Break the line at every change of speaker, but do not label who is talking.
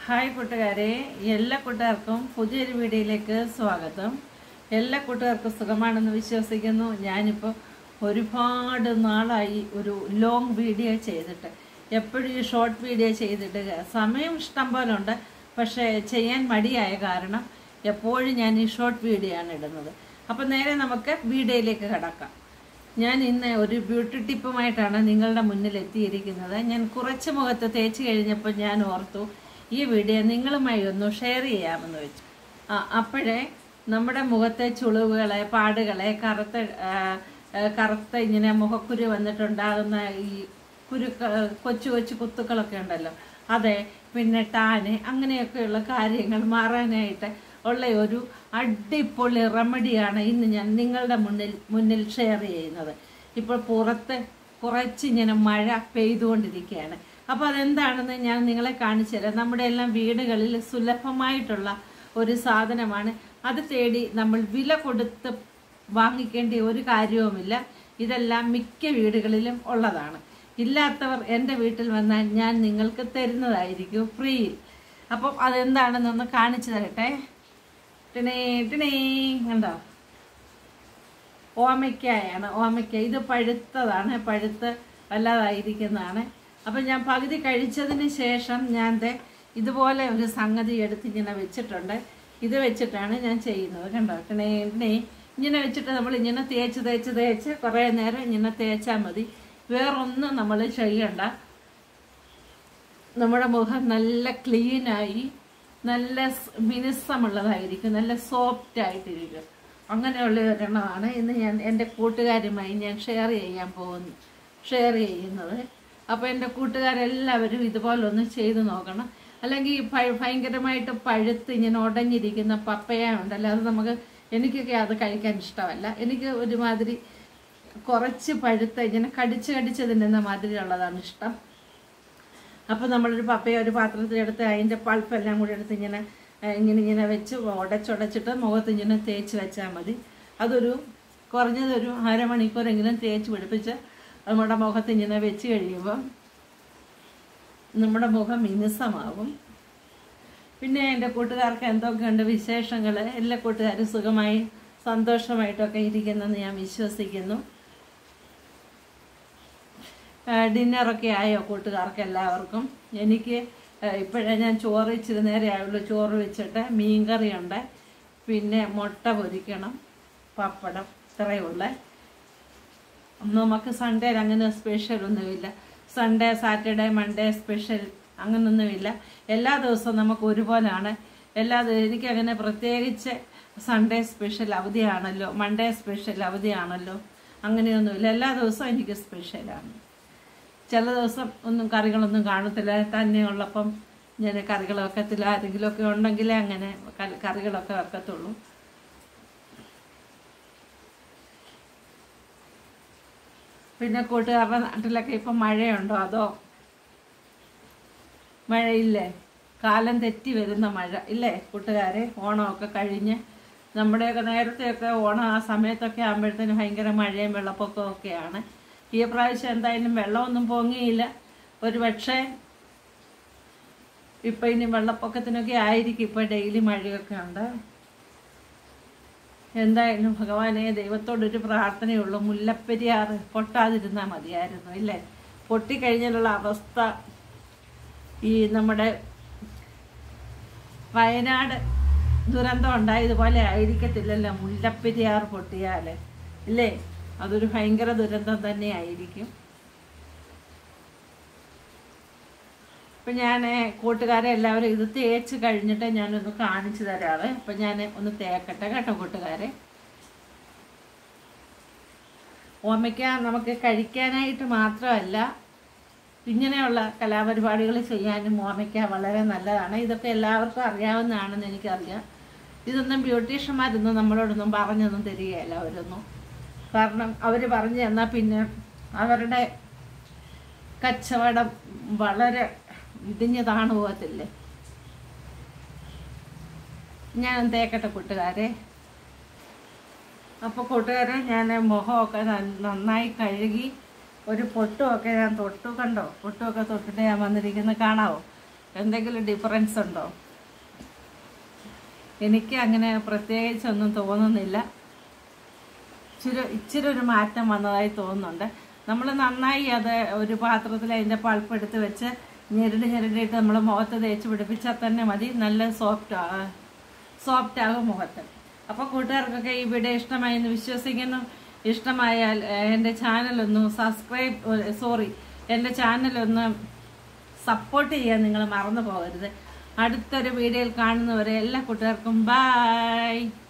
hi കൂട്ടുകാരെ എല്ലാ കൂട്ടുകാർക്കും പുതിയൊരു വീഡിയോയിലേക്ക് സ്വാഗതം എല്ലാ കൂട്ടുകാർക്കും സുഖമാണെന്ന് വിശ്വസിക്കുന്നു ഞാനിപ്പോൾ ഒരുപാട് നാളായി ഒരു ലോങ് വീഡിയോ ചെയ്തിട്ട് എപ്പോഴും ഈ ഷോർട്ട് വീഡിയോ ചെയ്തിട്ട് സമയം ഇഷ്ടം പോലെ ഉണ്ട് പക്ഷേ ചെയ്യാൻ മടിയായ കാരണം എപ്പോഴും ഞാൻ ഈ ഷോർട്ട് വീഡിയോ ആണ് ഇടുന്നത് അപ്പോൾ നേരെ നമുക്ക് വീഡിയോയിലേക്ക് കിടക്കാം ഞാൻ ഇന്ന് ഒരു ബ്യൂട്ടി ടിപ്പുമായിട്ടാണ് നിങ്ങളുടെ മുന്നിൽ എത്തിയിരിക്കുന്നത് ഞാൻ കുറച്ച് മുഖത്ത് തേച്ച് കഴിഞ്ഞപ്പോൾ ഞാൻ ഓർത്തു ഈ വീഡിയോ നിങ്ങളുമായി ഒന്ന് ഷെയർ ചെയ്യാമെന്ന് വെച്ചു ആ, അപ്പോഴേ നമ്മുടെ മുഖത്തെ ചുളിവുകളെ പാടുകളെ കറുത്ത ആ, ആ, കറുത്ത ഇങ്ങനെ മുഖക്കുരു വന്നിട്ടുണ്ടാകുന്ന ഈ കുരു കൊച്ചു കൊച്ചു കുത്തുക്കളൊക്കെ ഉണ്ടല്ലോ അതെ പിന്നെ ടാന് അങ്ങനെയൊക്കെയുള്ള കാര്യങ്ങൾ മാറാനായിട്ട് ഉള്ള ഒരു അടിപൊളി റെമഡിയാണ് ഇന്ന് ഞാൻ നിങ്ങളുടെ മുന്നിൽ മുന്നിൽ ഷെയർ ചെയ്യുന്നത് ഇപ്പോൾ പുറത്ത് കുറച്ചിങ്ങനെ മഴ പെയ്തുകൊണ്ടിരിക്കുകയാണ് അപ്പോൾ അതെന്താണെന്ന് ഞാൻ നിങ്ങളെ കാണിച്ചു തരാം നമ്മുടെ എല്ലാം വീടുകളിൽ സുലഭമായിട്ടുള്ള ഒരു സാധനമാണ് അത് തേടി നമ്മൾ വില കൊടുത്ത് വാങ്ങിക്കേണ്ട ഒരു കാര്യവുമില്ല ഇതെല്ലാം മിക്ക വീടുകളിലും ഉള്ളതാണ് ഇല്ലാത്തവർ എൻ്റെ വീട്ടിൽ വന്നാൽ ഞാൻ നിങ്ങൾക്ക് തരുന്നതായിരിക്കും ഫ്രീയിൽ അപ്പം അതെന്താണെന്നൊന്ന് കാണിച്ചു തരട്ടെ ടിണേ ടിണേ കണ്ടോ ഓമയ്ക്കായാണ് ഓമയ്ക്ക ഇത് പഴുത്തതാണ് പഴുത്ത് വല്ലാതായിരിക്കുന്നതാണ് അപ്പം ഞാൻ പകുതി കഴിച്ചതിന് ശേഷം ഞാൻ ദേ ഇതുപോലെ ഒരു സംഗതി എടുത്ത് ഇങ്ങനെ വെച്ചിട്ടുണ്ട് ഇത് വെച്ചിട്ടാണ് ഞാൻ ചെയ്യുന്നത് കണ്ടോ ടിണേ ടിണേ ഇങ്ങനെ വെച്ചിട്ട് നമ്മൾ ഇങ്ങനെ തേച്ച് തേച്ച് തേച്ച് കുറേ നേരം ഇങ്ങനെ തേച്ചാൽ മതി വേറൊന്നും നമ്മൾ ചെയ്യണ്ട നമ്മുടെ മുഖം നല്ല ക്ലീനായി നല്ല സ് മിനുസമുള്ളതായിരിക്കും നല്ല സോഫ്റ്റ് ആയിട്ടിരിക്കും അങ്ങനെയുള്ള ഒരെണ്ണമാണ് ഇന്ന് ഞാൻ എൻ്റെ കൂട്ടുകാരുമായി ഞാൻ ഷെയർ ചെയ്യാൻ പോകുന്നു ഷെയർ ചെയ്യുന്നത് അപ്പോൾ എൻ്റെ കൂട്ടുകാരെല്ലാവരും ഇതുപോലൊന്ന് ചെയ്തു നോക്കണം അല്ലെങ്കിൽ ഈ ഭയ- ഭയങ്കരമായിട്ട് പഴുത്ത് ഇങ്ങനെ ഉടഞ്ഞിരിക്കുന്ന പപ്പയ ഉണ്ടല്ലോ അത് നമുക്ക് എനിക്കൊക്കെ അത് കഴിക്കാൻ ഇഷ്ടമല്ല എനിക്ക് ഒരുമാതിരി കുറച്ച് പഴുത്ത ഇങ്ങനെ കടിച്ച് കടിച്ച് തിന്നുന്ന മാതിരിയുള്ളതാണ് ഇഷ്ടം അപ്പോൾ നമ്മളൊരു പപ്പയ ഒരു പാത്രത്തിലെടുത്ത് അതിൻ്റെ പൾപ്പെല്ലാം കൂടി എടുത്ത് ഇങ്ങനെ ഏഹ്, ഇങ്ങനെ ഇങ്ങനെ വെച്ച് ഉടച്ചുടച്ചിട്ട് മുഖത്ത് ഇങ്ങനെ തേച്ച് വെച്ചാൽ മതി അതൊരു കുറഞ്ഞതൊരു അരമണിക്കൂറെങ്കിലും തേച്ച് പിടിപ്പിച്ച് നമ്മുടെ മുഖത്ത് ഇങ്ങനെ വെച്ച് കഴിയുമ്പോൾ നമ്മുടെ മുഖം മിനുസമാകും പിന്നെ എൻ്റെ കൂട്ടുകാർക്ക് എന്തൊക്കെയുണ്ട് വിശേഷങ്ങൾ എല്ലാ കൂട്ടുകാരും സുഖമായി സന്തോഷമായിട്ടൊക്കെ ഇരിക്കുന്നെന്ന് ഞാൻ വിശ്വസിക്കുന്നു ആ, ഡിന്നറൊക്കെ ആയോ കൂട്ടുകാർക്ക് എല്ലാവർക്കും എനിക്ക് ഇപ്പോഴേ ഞാൻ ചോറ് ഇച്ചിരി നേരെ ആയുള്ളൂ ചോറ് വെച്ചിട്ട് മീൻകറിയുണ്ട് പിന്നെ മുട്ട പൊരിക്കണം പപ്പടം ഇത്രയുള്ള നമുക്ക് സൺഡേ അങ്ങനെ സ്പെഷ്യൽ ഒന്നുമില്ല സൺഡേ സാറ്റർഡേ മൺഡേ സ്പെഷ്യൽ അങ്ങനൊന്നുമില്ല എല്ലാ ദിവസവും നമുക്ക് ഒരുപോലാണ് എല്ലാ ദിവ- എനിക്കങ്ങനെ പ്രത്യേകിച്ച് സൺഡേ സ്പെഷ്യൽ അവധിയാണല്ലോ മൺഡേ സ്പെഷ്യൽ അവധിയാണല്ലോ അങ്ങനെയൊന്നുമില്ല എല്ലാ ദിവസവും എനിക്ക് സ്പെഷ്യലാണ് ചില ദിവസം ഒന്നും കറികളൊന്നും കാണത്തില്ല തന്നെ ഉള്ളപ്പം ഞാൻ കറികൾ വെക്കത്തില്ല ആരെങ്കിലുമൊക്കെ ഉണ്ടെങ്കിലേ അങ്ങനെ ക- കറികളൊക്കെ വെക്കത്തുള്ളൂ പിന്നെ കൂട്ടുകാരുടെ നാട്ടിലൊക്കെ ഇപ്പം മഴയുണ്ടോ അതോ മഴയില്ലേ കാലം തെറ്റി വരുന്ന മഴ ഇല്ലേ കൂട്ടുകാരെ ഓണമൊക്കെ കഴിഞ്ഞ് നമ്മുടെയൊക്കെ നേരത്തെയൊക്കെ ഓണം ആ സമയത്തൊക്കെ ആകുമ്പോഴത്തേന് ഭയങ്കര മഴയും വെള്ളപ്പൊക്കവും ഒക്കെയാണ് ഈ പ്രാവശ്യം എന്തായാലും വെള്ളമൊന്നും പൊങ്ങിയില്ല ഒരു പക്ഷേ ഇപ്പം ഇനി വെള്ളപ്പൊക്കത്തിനൊക്കെ ആയിരിക്കും ഇപ്പം ഡെയിലി മഴയൊക്കെ ഉണ്ട് എന്തായാലും ഭഗവാനെ ദൈവത്തോടൊരു പ്രാർത്ഥനയുള്ളൂ മുല്ലപ്പെരിയാർ പൊട്ടാതിരുന്നാൽ മതിയായിരുന്നു ഇല്ലേ പൊട്ടിക്കഴിഞ്ഞാലുള്ള അവസ്ഥ ഈ നമ്മുടെ വയനാട് ദുരന്തം ഉണ്ടായതുപോലെ ആയിരിക്കത്തില്ലല്ലോ മുല്ലപ്പെരിയാർ പൊട്ടിയാൽ ഇല്ലേ അതൊരു ഭയങ്കര ദുരന്തം തന്നെ ആയിരിക്കും അപ്പം ഞാൻ കൂട്ടുകാരെ എല്ലാവരും ഇത് തേച്ച് കഴിഞ്ഞിട്ട് ഞാനൊന്ന് കാണിച്ചു തരാറ് അപ്പം ഞാൻ ഒന്ന് തേക്കട്ടെ കേട്ടോ കൂട്ടുകാരെ ഓമയ്ക്ക നമുക്ക് കഴിക്കാനായിട്ട് മാത്രമല്ല ഇങ്ങനെയുള്ള കലാപരിപാടികൾ ചെയ്യാനും ഓമയ്ക്ക വളരെ നല്ലതാണ് ഇതൊക്കെ എല്ലാവർക്കും അറിയാവുന്നതാണെന്ന് എനിക്കറിയാം ഇതൊന്നും ബ്യൂട്ടീഷ്യന്മാരൊന്നും നമ്മളോടൊന്നും പറഞ്ഞൊന്നും തരികയല്ല അവരൊന്നും കാരണം അവർ പറഞ്ഞു തന്നാൽ പിന്നെ അവരുടെ കച്ചവടം വളരെ ഇടിഞ്ഞ് താണു പോകത്തില്ലേ ഞാൻ തേക്കട്ടെ കൂട്ടുകാരെ അപ്പോൾ കൂട്ടുകാരെ ഞാൻ മുഖമൊക്കെ നന്ന- നന്നായി കഴുകി ഒരു പൊട്ടുമൊക്കെ ഞാൻ തൊട്ടു കണ്ടോ പൊട്ടുമൊക്കെ തൊട്ടിട്ട് ഞാൻ വന്നിരിക്കുന്നത് കാണാവോ എന്തെങ്കിലും ഡിഫറൻസ് ഉണ്ടോ എനിക്ക് അങ്ങനെ പ്രത്യേകിച്ചൊന്നും തോന്നുന്നില്ല ഇച്ചിരി ഇച്ചിരി ഒരു മാറ്റം വന്നതായി തോന്നുന്നുണ്ട് നമ്മൾ നന്നായി അത് ഒരു പാത്രത്തിൽ അതിൻ്റെ പൾപ്പ് എടുത്ത് വെച്ച് ഞെരടി ഞെരടിയിട്ട് നമ്മൾ മുഖത്ത് തേച്ച് പിടിപ്പിച്ചാൽ തന്നെ മതി നല്ല സോഫ്റ്റ് സോഫ്റ്റ് ആകും മുഖത്ത് അപ്പോൾ കൂട്ടുകാർക്കൊക്കെ ഈ വീഡിയോ ഇഷ്ടമായി എന്ന് വിശ്വസിക്കുന്നു ഇഷ്ടമായാൽ ഏഹ്, എൻ്റെ ചാനലൊന്ന് സബ്സ്ക്രൈബ് സോറി എൻ്റെ ചാനലൊന്ന് സപ്പോർട്ട് ചെയ്യാൻ നിങ്ങൾ മറന്നു പോകരുത് അടുത്തൊരു വീഡിയോയിൽ കാണുന്നവരെ എല്ലാ കൂട്ടുകാർക്കും ബായ്